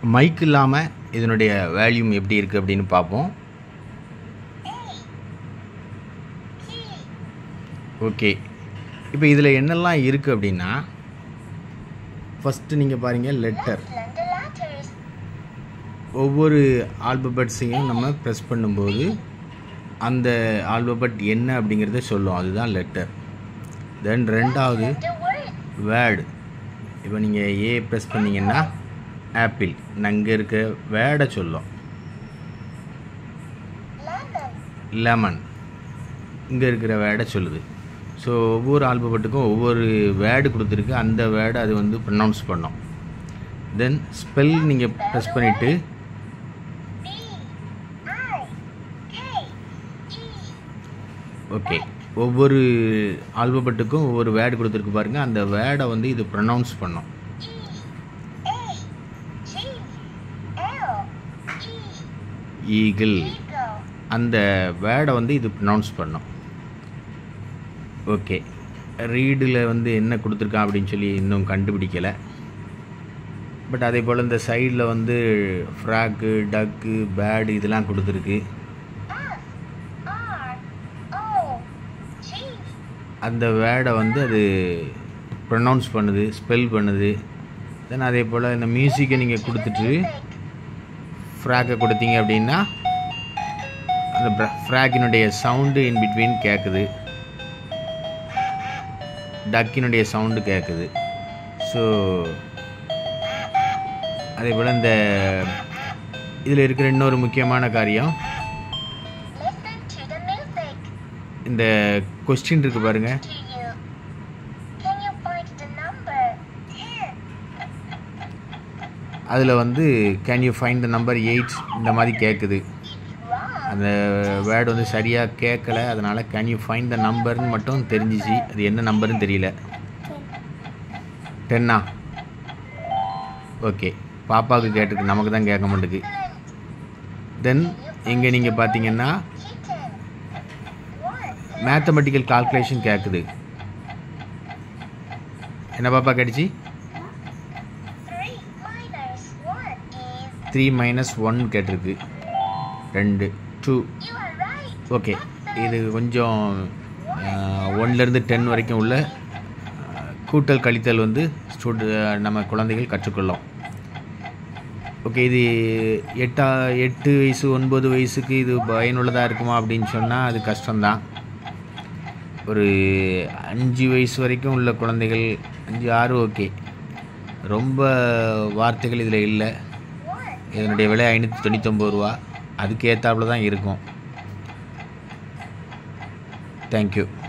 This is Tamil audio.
மைக் இல்லாமல் இதனுடைய வேல்யூம் எப்படி இருக்குது அப்படின்னு பார்ப்போம் ஓகே இப்போ இதில் என்னெல்லாம் இருக்குது அப்படின்னா ஃபஸ்ட்டு நீங்கள் பாருங்கள் லெட்டர் Learn the letters. ஒவ்வொரு ஆல்பபெட்ஸையும் நம்ம ப்ரெஸ் பண்ணும்போது அந்த ஆல்பபெட் என்ன அப்படிங்கிறத சொல்லும் அதுதான் லெட்டர் தென் ரெண்டாவது The word. வேர்டு இப்போ நீங்கள் ஏ ப்ரெஸ் பண்ணீங்கன்னா ஆப்பிள் அங்கே இருக்க வேர்டை சொல்லும் Lemon. லெமன் இங்கே இருக்கிற வேர்டை சொல்லுது ஸோ ஒவ்வொரு ஆல்பபெட்டுக்கும் ஒவ்வொரு வேர்டு கொடுத்துருக்கு அந்த வேர்டை அது வந்து ப்ரொனவுன்ஸ் பண்ணும் தென் ஸ்பெல் நீங்கள் ப்ரெஸ் பண்ணிவிட்டு B. I. K. E. Okay ஒவ்வொரு ஆல்பபெட்டுக்கும் ஒவ்வொரு வேர்டு கொடுத்துருக்கு பாருங்க அந்த வேர்டை வந்து இது ப்ரொனவுன்ஸ் பண்ணும் E. A. G. L. E. Eagle Eagle. அந்த வேர்டை வந்து இது ப்ரொனவுன்ஸ் பண்ணும் ஓகே ரீடில் வந்து என்ன கொடுத்துருக்கான் அப்படின்னு சொல்லி இன்னும் கண்டுபிடிக்கலை பட் அதே போல் இந்த சைடில் வந்து ஃப்ராக்கு டக்கு பேடு இதெல்லாம் கொடுத்துருக்கு F. R. O. G. அந்த வேர்டை வந்து அது ப்ரொனவுன்ஸ் பண்ணுது ஸ்பெல் பண்ணுது தென் அதே போல் இந்த மியூசிக்கை நீங்கள் கொடுத்துட்டு ஃப்ராக்கை கொடுத்தீங்க அப்படின்னா அந்த ஃப்ராக்கினுடைய சவுண்டு இன் பிட்வீன் கேட்குது டக்கினுடைய சவுண்டு கேட்குது ஸோ அதே போல் இந்த இதில் இருக்கிற இன்னொரு முக்கியமான காரியம் Listen to the music. இந்த கொஸ்டின் இருக்கு பாருங்க To you. Can you find the number? Ten. அதில் வந்து can you find the number eight இந்த மாதிரி கேட்குது Wrong. அந்த வேர்டு வந்து சரியாக கேட்கல அதனால் கேன் யூ ஃபைண்ட் த நம்பர்னு மட்டும் தெரிஞ்சிச்சு அது என்ன நம்பர்னு தெரியல டென்னா ஓகே பாப்பாவுக்கு கேட்டிருக்கு நமக்கு தான் கேட்க மாட்டேங்குது தென் இங்கே நீங்கள் பார்த்தீங்கன்னா Kitten. One. மேத்தமெட்டிக்கல் கால்குலேஷன் கேட்குது என்ன பாப்பா கேட்டுச்சு Three minus one is. Three minus one கேட்டிருக்கு ரெண்டு two You are right. Okay இது கொஞ்சம் ஒன்லேருந்து டென் வரைக்கும் உள்ள அஹ், கூட்டல் கழித்தல் வந்து ஸ்டூட் நம்ம குழந்தைகள் கற்றுக்கொள்ளும் ஓகே இது எட்டா எட்டு வயசு ஒன்பது வயசுக்கு இது பயனுள்ளதாக இருக்குமா அப்படின்னு சொன்னால் அது கஷ்டம்தான் ஒரு அஞ்சு வயசு வரைக்கும் உள்ள குழந்தைகள் அஞ்சு ஆறு ஓகே ரொம்ப வார்த்தைகள் இதில் இல்லை One. இதனுடைய விலை ஐநூற்றி தொண்ணூத்தொம்பது ரூபா அதுக்கு ஏற்றாப்புல தான் இருக்கும் தேங்க்யூ